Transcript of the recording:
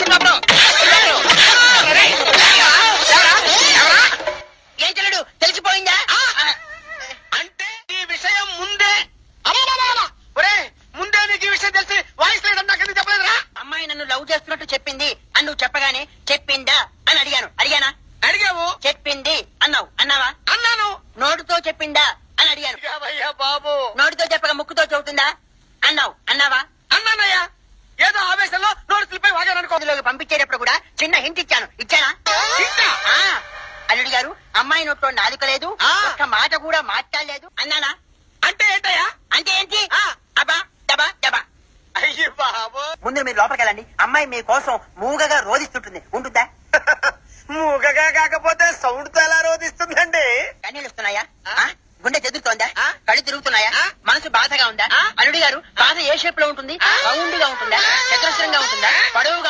బాబు ఏం చెల్లడు తెలిసిపోయిందా అంటే ఈ విషయం ముందే అమ్మమ్మమ్మమ్మ! ఒరేయ్, ముందే నీకు ఈ విషయం తెలిసి వాయిస్ లేదని నాకు ఎందుకు చెప్పలేదురా అమ్మాయి నన్ను లవ్ చేస్తున్నట్టు చెప్పింది అని నువ్వు చెప్పగానే చెప్పిందా అని అడిగాను అడిగానా అడిగావు చెప్పింది అన్నావు అన్నావా అన్నాను నోటితో చెప్పిందా అని అడిగాను అడిగావయ్యా బాబు నోటితో చెప్పక ముక్కుతో చెబుతుందా అన్నావు అన్నావా అన్నానయ్యా ఏదో ఆవేశంలో నోరు స్లిప్ వాగాను అనుకో అందులోకి పంపించేటప్పుడు కూడా చిన్న హింట్ ఇచ్చాను ఇచ్చానా హింటా? ఆ, అల్లుడు గారు అమ్మాయి నోట్లో నాలుక లేదు ఆ. ఒక్క మాట కూడా మాట్లాడలేదు అన్నానా అంటే ఏంటయ్యా అంటే ఏంటి ఆ. అబ్బా దబా దబా అయ్యి బాబు ముందు మీరు లోపలికి వెళ్ళండి అమ్మాయి మీ కోసం మూగగా రోధిస్తుంటుంది ఉంటుందా మూగగా కాకపోతే సౌండ్ తో ఎలా రోధిస్తుందండి కన్నీళ్ళు వస్తున్నాయా ఆ. ఆ? గుండె చెదురుతోందా ఆ. కళ్ళు తిరుగుతున్నాయా ఆ. మనసు బాధగా ఉందా ఆ. అల్లుడు గారు బాధ ఏ షేప్ లో ఉంటుంది ఆ. రౌండ్ గా ఉంటుందా చతురస్రంగా ఉంటుందా పొడవుగా